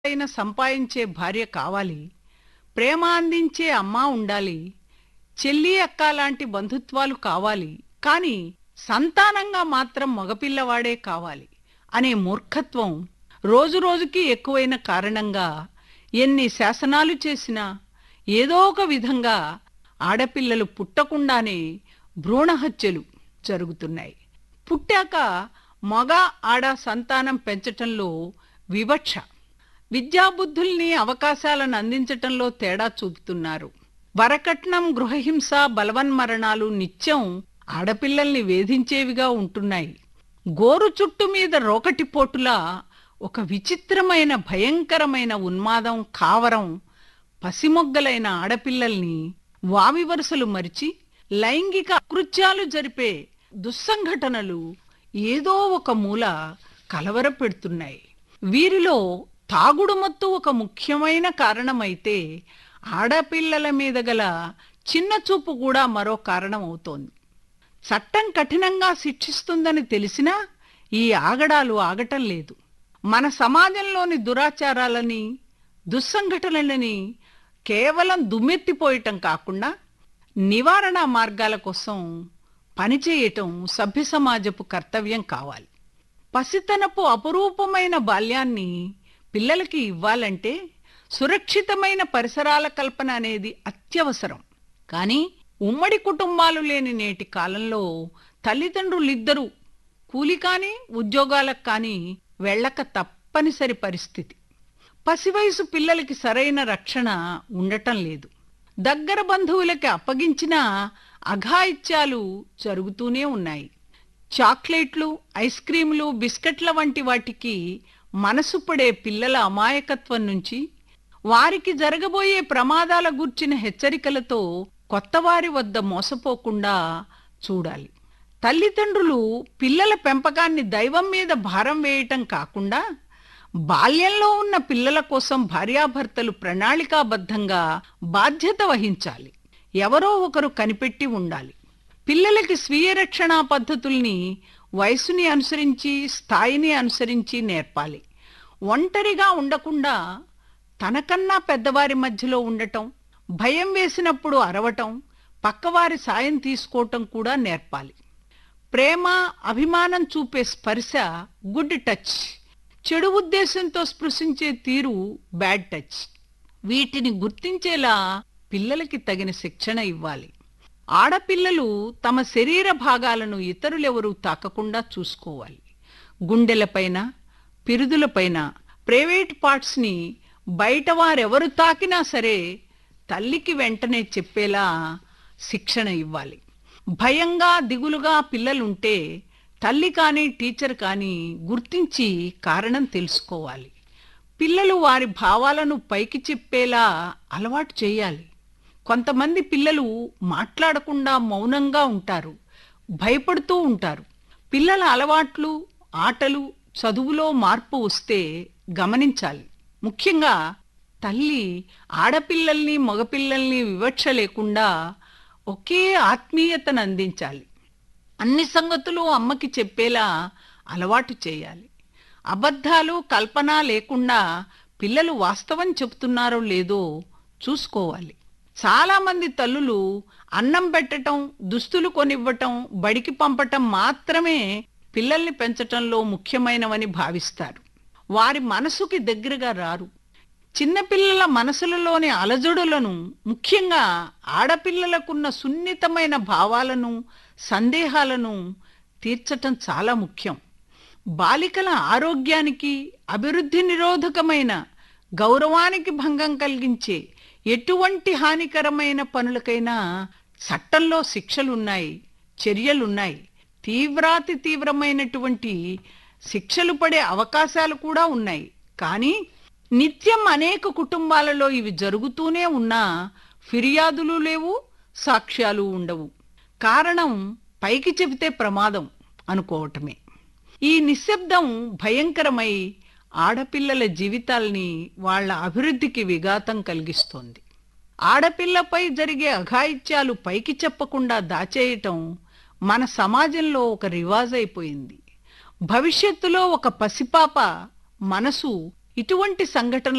అయిన సంపాదించే భార్య కావాలి ప్రేమ అందించే అమ్మ ఉండాలి చెల్లి అక్క లాంటి బంధుత్వాలు కావాలి కానీ సంతానంగా మాత్రం మగపిల్లవాడే కావాలి అనే మూర్ఖత్వం రోజురోజుకి ఎక్కువైన కారణంగా ఎన్ని శాసనాలు చేసినా ఏదో ఒక విధంగా ఆడపిల్లలు పుట్టకుండానే భ్రూణహత్యలు జరుగుతున్నాయి పుట్టాక మగ ఆడ సంతానం పెంచటంలో వివక్ష విద్యాబుద్ధుల్ని అవకాశాలను అందించటంలో తేడా చూపుతున్నారు వరకట్నం గృహహింస బలవన్మరణాలు నిత్యం ఆడపిల్లల్ని వేధించేవిగా ఉంటున్నాయి గోరు చుట్టు మీద రోకటిపోటులా ఒక విచిత్రమైన భయంకరమైన ఉన్మాదం కావరం పసిమొగ్గలైన ఆడపిల్లల్ని వావి వరుసలు మరిచి లైంగిక అకృత్యాలు జరిపే దుస్సంఘటనలు ఏదో ఒక మూల కలవరపెడుతున్నాయి వీరిలో తాగుడు మత్తు ఒక ముఖ్యమైన కారణమైతే ఆడపిల్లల మీద గల చిన్న చూపు కూడా మరో కారణం అవుతోంది చట్టం కఠినంగా శిక్షిస్తుందని తెలిసినా ఈ ఆగడాలు ఆగటం లేదు మన సమాజంలోని దురాచారాలని దుస్సంఘటనలని కేవలం దుమ్మెత్తిపోయటం కాకుండా నివారణ మార్గాల కోసం పనిచేయటం సభ్య సమాజపు కర్తవ్యం కావాలి పసితనపు అపురూపమైన బాల్యాన్ని పిల్లలకి ఇవ్వాలంటే సురక్షితమైన పరిసరాల కల్పన అనేది అత్యవసరం కానీ ఉమ్మడి కుటుంబాలు లేని నేటి కాలంలో తల్లిదండ్రులిద్దరూ కూలి కానీ ఉద్యోగాలకు కానీ వెళ్ళక తప్పనిసరి పరిస్థితి పసివయసు పిల్లలకి సరైన రక్షణ ఉండటం లేదు దగ్గర బంధువులకి అప్పగించిన అఘాయిత్యాలు జరుగుతూనే ఉన్నాయి చాక్లెట్లు ఐస్ క్రీంలు బిస్కెట్ల వంటి వాటికి మనసు పడే పిల్లల అమాయకత్వం నుంచి వారికి జరగబోయే ప్రమాదాల గూర్చిన హెచ్చరికలతో కొత్తవారి వద్ద మోసపోకుండా చూడాలి తల్లిదండ్రులు పిల్లల పెంపకాన్ని దైవం మీద భారం వేయటం కాకుండా బాల్యంలో ఉన్న పిల్లల కోసం భార్యాభర్తలు ప్రణాళికాబద్ధంగా బాధ్యత వహించాలి ఎవరో ఒకరు కనిపెట్టి ఉండాలి పిల్లలకి స్వీయ రక్షణా పద్ధతుల్ని వయసుని అనుసరించి స్థాయిని అనుసరించి నేర్పాలి ఒంటరిగా ఉండకుండా తనకన్నా పెద్దవారి మధ్యలో ఉండటం భయం వేసినప్పుడు అరవటం పక్కవారి సాయం తీసుకోవటం కూడా నేర్పాలి ప్రేమ అభిమానం చూపే స్పర్శ గుడ్ టచ్ చెడు ఉద్దేశంతో స్పృశించే తీరు బ్యాడ్ టచ్ వీటిని గుర్తించేలా పిల్లలకి తగిన శిక్షణ ఇవ్వాలి ఆడపిల్లలు తమ శరీర భాగాలను ఇతరులెవరూ తాకకుండా చూసుకోవాలి గుండెలపైన పిరుదులపైన ప్రైవేట్ పార్ట్స్ని బయట వారెవరు తాకినా సరే తల్లికి వెంటనే చెప్పేలా శిక్షణ ఇవ్వాలి భయంగా దిగులుగా పిల్లలుంటే తల్లి కానీ టీచర్ కానీ గుర్తించి కారణం తెలుసుకోవాలి పిల్లలు వారి భావాలను పైకి చెప్పేలా అలవాటు చేయాలి కొంతమంది పిల్లలు మాట్లాడకుండా మౌనంగా ఉంటారు భయపడుతూ ఉంటారు పిల్లల అలవాట్లు ఆటలు చదువులో మార్పు వస్తే గమనించాలి ముఖ్యంగా తల్లి ఆడపిల్లల్ని మగపిల్లల్ని వివక్ష లేకుండా ఒకే ఆత్మీయతను అందించాలి అన్ని సంగతులు అమ్మకి చెప్పేలా అలవాటు చేయాలి అబద్ధాలు కల్పన లేకుండా పిల్లలు వాస్తవం చెబుతున్నారో లేదో చూసుకోవాలి చాలామంది తల్లులు అన్నం పెట్టటం దుస్తులు కొనివ్వటం బడికి పంపటం మాత్రమే పిల్లల్ని పెంచటంలో ముఖ్యమైనవని భావిస్తారు వారి మనసుకి దగ్గరగా రారు చిన్నపిల్లల మనసులలోని అలజడులను ముఖ్యంగా ఆడపిల్లలకున్న సున్నితమైన భావాలను సందేహాలను తీర్చటం చాలా ముఖ్యం బాలికల ఆరోగ్యానికి అభివృద్ధి నిరోధకమైన గౌరవానికి భంగం కలిగించే ఎటువంటి హానికరమైన పనులకైనా చట్టంలో శిక్షలున్నాయి చర్యలున్నాయి తీవ్రాతి తీవ్రమైనటువంటి శిక్షలు పడే అవకాశాలు కూడా ఉన్నాయి కానీ నిత్యం అనేక కుటుంబాలలో ఇవి జరుగుతూనే ఉన్నా ఫిర్యాదులు లేవు సాక్ష్యాలు ఉండవు కారణం పైకి చెబితే ప్రమాదం అనుకోవటమే ఈ నిశ్శబ్దం భయంకరమై ఆడపిల్లల జీవితాల్ని వాళ్ళ అభివృద్ధికి విఘాతం కలిగిస్తోంది ఆడపిల్లపై జరిగే అఘాయిత్యాలు పైకి చెప్పకుండా దాచేయటం మన సమాజంలో ఒక రివాజ్ అయిపోయింది భవిష్యత్తులో ఒక పసిపాప మనసు ఇటువంటి సంఘటనలు